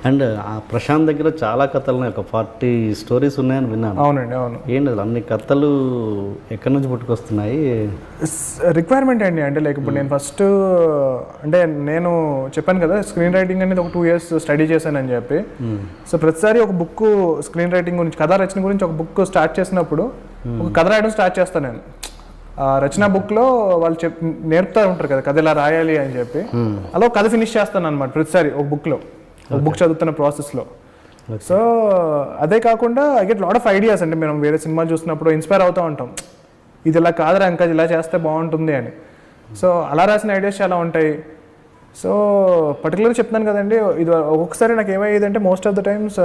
And ఆ ప్రశాంత్ దగ్గర చాలా కథలు ఉన్నాయి ఒక ఫార్టీ స్టోరీస్ ఉన్నాయని విన్నాను అవునండి అవును ఏంటి అసలు అన్ని కథలు ఎక్కడి నుంచి పుట్టుకొస్తున్నాయి రిక్వైర్మెంట్ అండి అంటే లైక్ ఇప్పుడు నేను ఫస్ట్ అంటే నేను చెప్పాను కదా స్క్రీన్ రైటింగ్ అనేది ఒక టూ ఇయర్స్ స్టడీ చేశానని చెప్పి సో ప్రతిసారి ఒక బుక్ స్క్రీన్ రైటింగ్ గురించి కథా రచన గురించి ఒక బుక్ స్టార్ట్ చేసినప్పుడు ఒక కథ రాయడం స్టార్ట్ చేస్తాను నేను ఆ రచన బుక్లో వాళ్ళు చెప్ నేర్పుతూ ఉంటారు కదా కథ ఇలా రాయాలి అని చెప్పి అలా ఒక కథ ఫినిష్ చేస్తాను అనమాట ప్రతిసారి ఒక బుక్లో ఒక బుక్ చదువుతున్న ప్రాసెస్లో సో అదే కాకుండా I get lot of ideas అంటే మనం వేరే సినిమాలు చూసినప్పుడు ఇన్స్పైర్ అవుతూ ఉంటాం ఇది ఇలా కాదురా ఇంకా ఇలా చేస్తే బాగుంటుంది అని సో అలా రాసిన ఐడియాస్ చాలా ఉంటాయి సో పర్టికులర్గా చెప్తున్నాను కదండి ఇది ఒక్కొక్కసారి నాకు ఏమయ్యేది మోస్ట్ ఆఫ్ ద టైమ్స్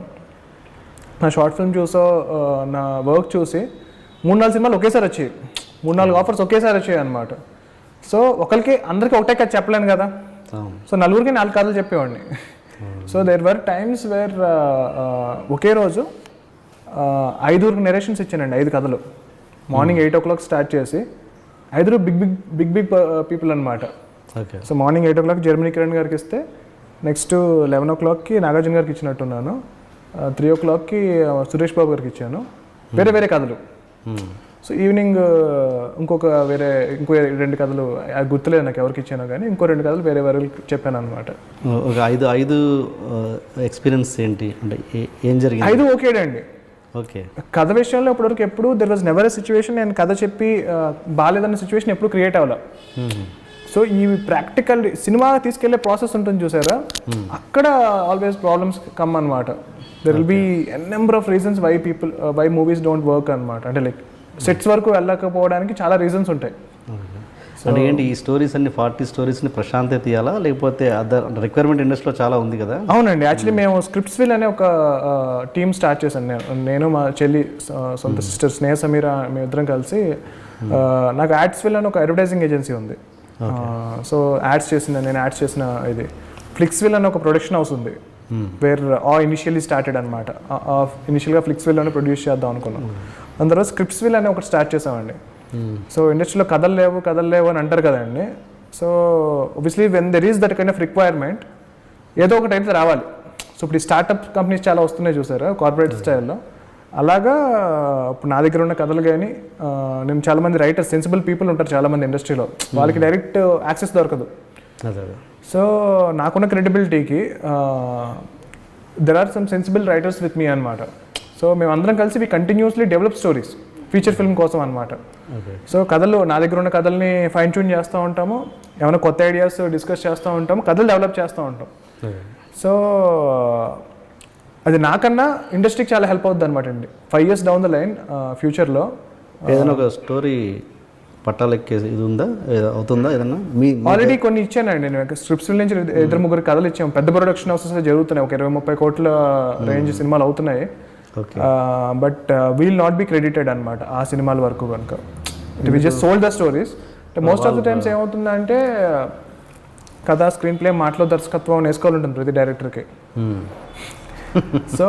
నా షార్ట్ ఫిల్మ్ చూసో ఆ, నా వర్క్ చూసి మూడు నాలుగు సినిమాలు ఒకేసారి వచ్చాయి మూడు నాలుగు ఆఫర్స్ ఒకేసారి వచ్చాయి అనమాట సో ఒకరికి అందరికీ ఒకటే కథ చెప్పలేను కదా అవును. సో నలుగురికి నాలుగు కథలు చెప్పేవాడిని so there were times where ఒకే రోజు ఆ, ఐదుగురికి నెరేషన్స్ ఇచ్చానండి ఐదు కథలు morning eight o'clock start చేసి ఐదుగురు big big big big people అనమాట okay so morning eight o'clock Germany Kiran గారికి ఇస్తే నెక్స్ట్ లెవెన్ ఓ క్లాక్కి నాగార్జున గారికి ఇచ్చినట్టున్నాను త్రీ ఓ క్లాక్కి సురేష్ బాబు గారికి ఇచ్చాను వేరే వేరే కథలు సో ఈవినింగ్ ఇంకొక వేరే ఇంకో రెండు కథలు అది గుర్తులేదు నాకు ఎవరికి ఇచ్చానో కానీ ఇంకో రెండు కథలు వేరే వేరే చెప్పాను అనమాట ఒక ఐదు ఐదు ఎక్స్పీరియన్స్ ఏంటి అంటే ఏ- ఏం జరిగింది ఐదు ఓకేడండి ఓకే కథ విషయంలో ఇప్పటివరకు ఎప్పుడు there was never a situation నేను కథ చెప్పి ఆ, బాలేదన్న సిచ్యువేషన్ ఎప్పుడు క్రియేట్ అవ్వాలి సో ఈ ప్రాక్టికల్ సినిమా తీసుకెళ్లే ప్రాసెస్ ఉంటుంది చూసారా అక్కడ ఆల్వేస్ ప్రాబ్లమ్స్ కమ్ అనమాట there will be N number of reasons why people why movies don't work అనమాట అంటే లైక్ సెట్స్ వరకు వెళ్ళకపోవడానికి చాలా రీజన్స్ ఉంటాయి అంటే ఏంటి ఈ స్టోరీస్ అన్ని ఫార్టీ స్టోరీస్ని ప్రశాంతే తీయాలా లేకపోతే అదర్ రిక్వైర్మెంట్ ఇండస్ట్రీలో చాలా ఉంది కదా అవునండి యాక్చువల్లీ మేము స్క్రిప్ట్స్ విల్ అనే ఒక టీమ్ స్టార్ట్ చేశాను నేను నేను మా చెల్లి సొ- సొంత సిస్టర్ స్నేహ సమీర మేమిద్దరం కలిసి ఆ, నాకు యాడ్స్ విల్ అని ఒక అడ్వర్టైజింగ్ ఏజెన్సీ ఉంది సో యాడ్స్ చేసిన నేను యాడ్స్ చేసిన ఇది ఫ్లిక్స్ విల్ అని ఒక ప్రొడక్షన్ హౌస్ ఉంది వేర్ ఆ ఇనిషియల్లీ స్టార్టెడ్ అనమాట ఇనిషియల్గా ఫ్లిక్స్ విల్ అని ప్రొడ్యూస్ చేద్దాం అనుకున్నాం దాని తర్వాత స్క్రిప్ట్స్ విల్ అని ఒకటి స్టార్ట్ చేసామండి సో ఇండస్ట్రీలో కథలు లేవు కథలు లేవు అని అంటారు కదండి so obviously when there is that kind of requirement ఏదో ఒకటి అయితే రావాలి సో ఇప్పుడు ఈ స్టార్టప్ కంపెనీస్ చాలా వస్తున్నాయి చూసారా కార్పొరేట్ స్టైల్లో అలాగా ఇప్పుడు నా దగ్గర ఉన్న కథలు కానీ నేను చాలా మంది రైటర్స్ సెన్సిబుల్ పీపుల్ ఉంటారు చాలా మంది ఇండస్ట్రీలో వాళ్ళకి డైరెక్ట్ యాక్సెస్ దొరకదు అదే అదే సో నాకున్న క్రెడిబిలిటీకి there are some sensible writers with me అనమాట సో మేమందరం కలిసి we continuously develop stories feature film కోసం అనమాట ఓకే సో కథలు నా దగ్గర ఉన్న కథల్ని ఫైన్ ట్యూన్ చేస్తూ ఉంటాము ఏమైనా కొత్త ఐడియాస్ డిస్కస్ చేస్తూ ఉంటాము కథలు డెవలప్ చేస్తూ ఉంటాం ఓకే సో అది నాకన్నా ఇండస్ట్రీకి చాలా హెల్ప్ అవుతుంది అనమాట అండి five years down the line ఫ్యూచర్లో ఏదైనా ఒక స్టోరీ పట్టాలెక్కే ఇది ఉందా ఏదో- అవుతుందా ఏదన్నా మీ మీ- ఆల్రెడీ కొన్ని ఇచ్చానండి నేను స్క్రిప్ట్స్ నుంచి ఇద్దరు ముగ్గురు కథలు ఇచ్చాము పెద్ద ప్రొడక్షన్ హౌసెస్ జరుగుతున్నాయి ఒక ఇరవై ముప్పై కోట్ల రేంజ్ సినిమాలు అవుతున్నాయి okay but we'll not be credited అనమాట ఆ సినిమాల వరకు కనుక we just sold the stories most of the times ఏమవుతుందంటే కథ స్క్రీన్ ప్లే మాటలో దర్శకత్వం వేసుకోవాలి ఉంటుంది ప్రతి డైరెక్టర్కి hmm. So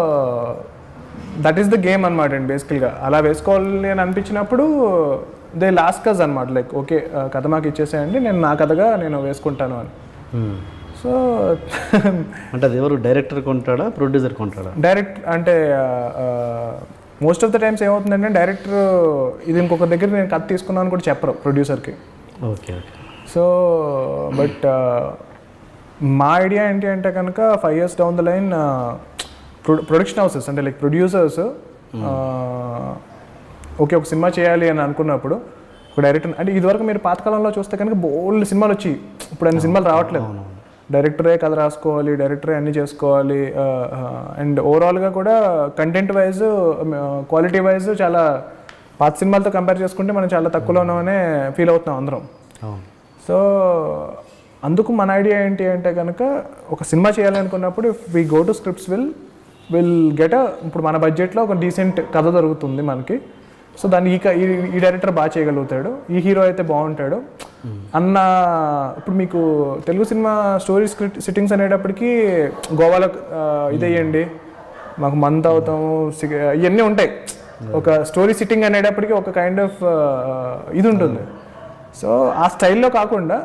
that is the game అనమాట అండి బేసికల్గా అలా వేసుకోవాలి అని అనిపించినప్పుడు దే లాస్ట్ కజ్ అనమాట లైక్ ఓకే కథ మాకు ఇచ్చేసేయండి నేను నా కథగా నేను వేసుకుంటాను అని మ్మ్. సో అంటే అది ఎవరు డైరెక్టర్ కొంటాడా ప్రొడ్యూసర్ కొంటాడా డైరెక్ట్ అంటే మోస్ట్ ఆఫ్ ద టైమ్స్ ఏమవుతుందంటే డైరెక్టర్ ఇది ఇంకొక దగ్గర నేను కథ తీసుకున్నాను కూడా చెప్పరు ప్రొడ్యూసర్కి ఓకే ఓకే సో బట్ మా ఐడియా ఏంటి అంటే కనుక five years down the line production houses అంటే లైక్ ప్రొడ్యూసర్స్ ఓకే ఒక సినిమా చేయాలి అని అనుకున్నప్పుడు ఒక డైరెక్టర్ అంటే ఇదివరకు మీరు పాతకాలంలో చూస్తే కనుక బోల్డ్ సినిమాలు వచ్చి ఇప్పుడు అన్ని సినిమాలు రావట్లేదు డైరెక్టరే కథ రాసుకోవాలి డైరెక్టరే అన్ని చేసుకోవాలి అండ్ ఓవరాల్గా కూడా కంటెంట్ వైజ్ క్వాలిటీ వైజ్ చాలా పాత సినిమాలతో కంపేర్ చేసుకుంటే మనం చాలా తక్కువలో ఉన్నామనే ఫీల్ అవుతున్నాం అందరం అవును సో అందుకు మన ఐడియా ఏంటి అంటే కనుక ఒక సినిమా చేయాలనుకున్నప్పుడు we go to scripts will will get ఇప్పుడు మన బడ్జెట్లో ఒక డీసెంట్ కథ దొరుకుతుంది మనకి సో దాన్ని ఈ క- ఈ ఈ డైరెక్టర్ బాగా చేయగలుగుతాడు ఈ హీరో అయితే బాగుంటాడు అన్న ఇప్పుడు మీకు Telugu cinema story script sittings అనేటప్పటికి గోవాలో ఆ, ఇదేయండి మాకు మంత్ అవుతాము సిగ- ఇవన్నీ ఉంటాయి ఒక స్టోరీ సిట్టింగ్ అనేటప్పటికి ఒక కైండ్ ఆఫ్ ఇది ఉంటుంది సో ఆ స్టైల్లో కాకుండా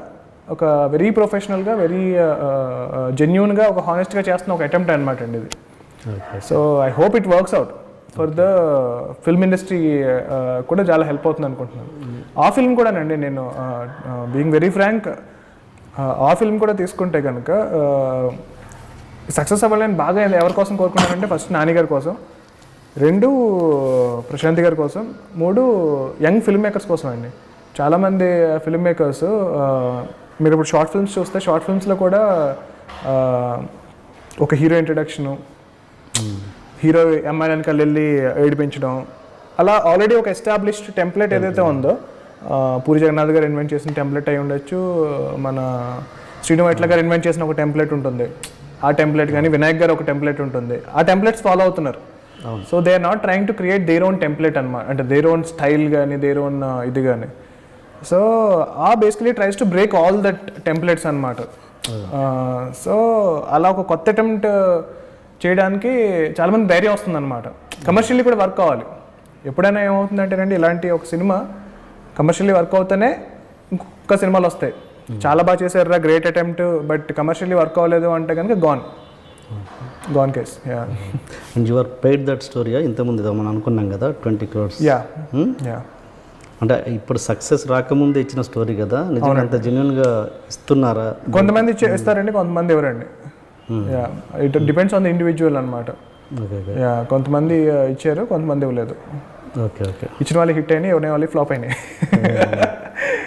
ఒక వెరీ ప్రొఫెషనల్గా వెరీ జెన్యున్గా ఒక హానెస్ట్గా చేస్తున్న ఒక అటెంప్ట్ అనమాట అండి ఇది okay so I hope it works out for the film industry కూడా చాలా హెల్ప్ అవుతుంది అనుకుంటున్నాను ఆ ఫిల్మ్ కూడానండి నేను బీయింగ్ వెరీ ఫ్రాంక్ ఆ ఫిల్మ్ కూడా తీసుకుంటే కనుక సక్సెస్ అవ్వాలని బాగా ఎవరి కోసం కోరుకున్నానంటే ఫస్ట్ నాని గారి కోసం రెండు ప్రశాంతి గారి కోసం మూడు యంగ్ ఫిల్మ్ మేకర్స్ కోసం అండి చాలామంది ఫిల్మ్ మేకర్స్ మీరు ఇప్పుడు షార్ట్ ఫిల్మ్స్ చూస్తే షార్ట్ ఫిల్మ్స్లో కూడా ఆ, ఒక హీరో ఇంట్రడక్షను హీరో అమ్మాయి వెనకాల వెళ్ళి ఏడిపించడం అలా ఆల్రెడీ ఒక ఎస్టాబ్లిష్డ్ టెంప్లెట్ ఏదైతే ఉందో ఆ, పూరి జగన్నాథ్ గారు ఇన్వెంట్ చేసిన టెంప్లెట్ అయి ఉండొచ్చు మన శ్రీను వైట్ల గారు ఇన్వెంట్ చేసిన ఒక టెంప్లెట్ ఉంటుంది ఆ టెంప్లెట్ కానీ వినాయక్ గారు ఒక టెంప్లెట్ ఉంటుంది ఆ టెంప్లెట్స్ ఫాలో అవుతున్నారు అవును. So they are not trying to create their own template అనమాట అంటే దేర్ ఓన్ స్టైల్ కానీ దేర్ ఓన్ ఇది కానీ so uh basically tries to break all that templates అనమాట సో అలా ఒక కొత్త అటెంప్ట్ చేయడానికి చాలామంది ధైర్యం వస్తుంది అనమాట కమర్షియల్లీ కూడా వర్క్ అవ్వాలి ఎప్పుడైనా ఏమవుతుందంటేనండి ఇలాంటి ఒక సినిమా కమర్షియల్లీ వర్క్ అవుతేనే ఇంకొక సినిమాలు వస్తాయి చాలా బాగా చేశారా great attempt but commercially work అవ్వలేదు అంటే కనుక gone gone case yeah and you're paid that స్టోరీయా ఇంతకుముందు ఏదో మనం అనుకున్నాం కదా ట్వంటీ క్రోర్స్ యా యా అంటే ఇప్పుడు సక్సెస్ రాకముందే ఇచ్చిన స్టోరీ కదా నిజంగా అంత జెన్యున్గా ఇస్తున్నారా కొంతమంది ఇచ్చే- ఇస్తారండి కొంతమంది ఎవరండి yeah it depends on the individual అనమాట ఓకే ఓకే యా కొంతమంది uh, ఇచ్చారు కొంతమంది ఇవ్వలేదు ఓకే ఓకే ఇచ్చిన వాళ్ళు హిట్ అయినాయి ఎవరి వాళ్ళు ఫ్లాప్ అయినాయి